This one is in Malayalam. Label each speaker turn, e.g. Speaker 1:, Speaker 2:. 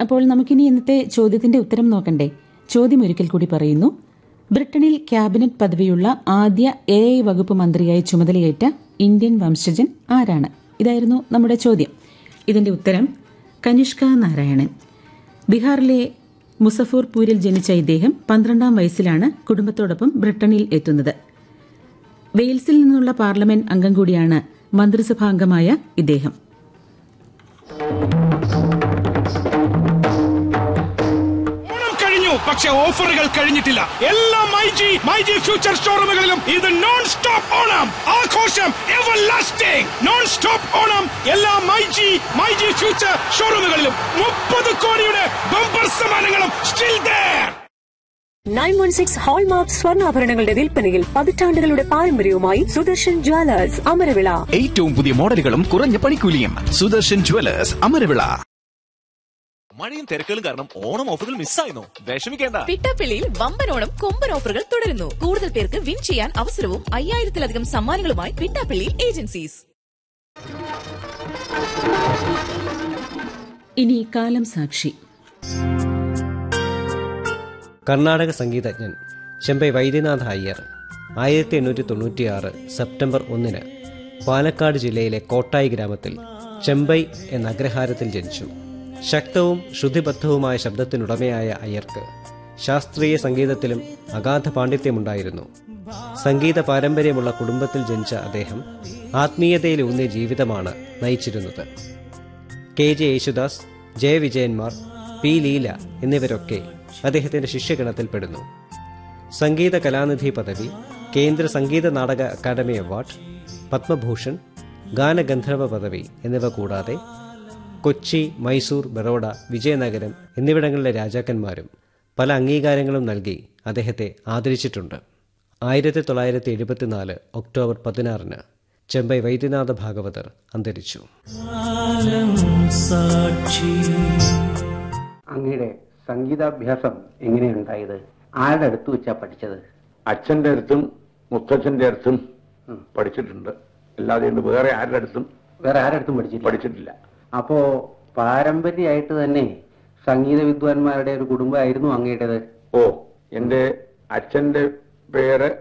Speaker 1: അപ്പോൾ നമുക്കിനി ഇന്നത്തെ ചോദ്യത്തിന്റെ ഉത്തരം നോക്കണ്ടേ ചോദ്യം ഒരിക്കൽ കൂടി പറയുന്നു ബ്രിട്ടനിൽ ക്യാബിനറ്റ് പദവിയുള്ള ആദ്യ എ ഐ വകുപ്പ് മന്ത്രിയായി ചുമതലയേറ്റ ഇന്ത്യൻ വംശജൻ ആരാണ് ഇതായിരുന്നു നമ്മുടെ ചോദ്യം ഇതിന്റെ ഉത്തരം കനിഷ്ക നാരായണൻ ബീഹാറിലെ മുസഫൂർപൂരിൽ ജനിച്ച ഇദ്ദേഹം പന്ത്രണ്ടാം വയസ്സിലാണ് കുടുംബത്തോടൊപ്പം ബ്രിട്ടനിൽ എത്തുന്നത് വെയിൽസിൽ നിന്നുള്ള പാർലമെന്റ് അംഗം കൂടിയാണ് മന്ത്രിസഭാംഗമായ ഇദ്ദേഹം
Speaker 2: ഓണം കഴിഞ്ഞു പക്ഷെ ഓഫറുകൾ കഴിഞ്ഞിട്ടില്ല എല്ലാ മൈജി മൈജി ഫ്യൂച്ചർ ഷോറൂമുകളിലും ഇത് നോൺ സ്റ്റോപ്പ് ഓണം ആഘോഷം everlasting non stop Onam എല്ലാ മൈജി മൈജി ഫ്യൂച്ചർ ഷോറൂമുകളിലും മുപ്പത് കോടിയുടെ ബമ്പർ സമ്മാനങ്ങളും still there
Speaker 3: nine one six hallmark സ്വർണ്ണാഭരണങ്ങളുടെ വിൽപ്പനയിൽ പതിറ്റാണ്ടുകളുടെ പാരമ്പര്യവുമായി സുദർശൻ ജ്വല്ലേഴ്സ് അമരവിള
Speaker 4: ഏറ്റവും പുതിയ മോഡലുകളും കുറഞ്ഞ പണിക്കൂലിയും സുദർശൻ ജുവലേഴ്സ് അമരവിള
Speaker 5: മഴയും തിരക്കുകളും കാരണം ഓണം ഓഫറുകൾ മിസ്സായിരുന്നു വിഷമിക്കേണ്ട
Speaker 6: പിട്ടാപ്പിള്ളിയിൽ വമ്പനോണം കൊമ്പൻ ഓഫറുകൾ തുടരുന്നു കൂടുതൽ പേർക്ക് വിൻ ചെയ്യാൻ അവസരവും അയ്യായിരത്തിലധികം സമ്മാനങ്ങളുമായി പിട്ടാപ്പിള്ളി ഏജൻസീസ്
Speaker 1: ഇനി കാലം സാക്ഷി
Speaker 7: കർണാടക സംഗീതജ്ഞൻ ചെമ്പൈ വൈദ്യനാഥ അയ്യർ ആയിരത്തി എണ്ണൂറ്റി തൊണ്ണൂറ്റിയാറ് സെപ്റ്റംബർ ഒന്നിന് പാലക്കാട് ജില്ലയിലെ കോട്ടായി ഗ്രാമത്തിൽ ചെമ്പൈ എന്ന അഗ്രഹാരത്തിൽ ജനിച്ചു ശക്തവും ശ്രുതിബദ്ധവുമായ ശബ്ദത്തിനുടമയായ അയ്യർക്ക് ശാസ്ത്രീയ സംഗീതത്തിലും അഗാധ പാണ്ഡിത്യമുണ്ടായിരുന്നു സംഗീത പാരമ്പര്യമുള്ള കുടുംബത്തിൽ ജനിച്ച അദ്ദേഹം ആത്മീയതയിലൂന്നിയ ജീവിതമാണ് നയിച്ചിരുന്നത് കെ ജെ യേശുദാസ് ജയവിജയന്മാർ പി ലീല എന്നിവരൊക്കെ അദ്ദേഹത്തിന്റെ ശിഷ്യഗണത്തിൽപ്പെടുന്നു സംഗീത കലാനിധി പദവി കേന്ദ്ര സംഗീത നാടക അക്കാദമി അവാർഡ് പത്മഭൂഷൺ ഗാനഗന്ധർവ പദവി എന്നിവ കൂടാതെ കൊച്ചി മൈസൂർ ബറോഡ വിജയനഗരം എന്നിവിടങ്ങളിലെ രാജാക്കന്മാരും പല അംഗീകാരങ്ങളും നൽകി അദ്ദേഹത്തെ ആദരിച്ചിട്ടുണ്ട് ആയിരത്തി തൊള്ളായിരത്തി എഴുപത്തിനാല് ഒക്ടോബർ പതിനാറിന് ചെമ്പൈ വൈദ്യനാഥ ഭാഗവതർ അന്തരിച്ചു
Speaker 8: അങ്ങയുടെ സംഗീതാഭ്യാസം എങ്ങനെയുണ്ടായത് ആരുടെ അടുത്ത് വെച്ചാ പഠിച്ചത്
Speaker 9: അച്ഛന്റെ അടുത്തും മുത്തച്ഛന്റെ അടുത്തും പഠിച്ചിട്ടുണ്ട് അല്ലാതെ ഉണ്ട് വേറെ ആരുടെ അടുത്തും
Speaker 8: വേറെ ആരുടെ അടുത്തും പഠിച്ചില്ല
Speaker 9: പഠിച്ചിട്ടില്ല
Speaker 8: അപ്പോ പാരമ്പര്യമായിട്ട് തന്നെ സംഗീത വിദ്വാൻമാരുടെ ഒരു കുടുംബമായിരുന്നു അങ്ങയുടേത്
Speaker 9: ഓ എന്റെ അച്ഛന്റെ പേര്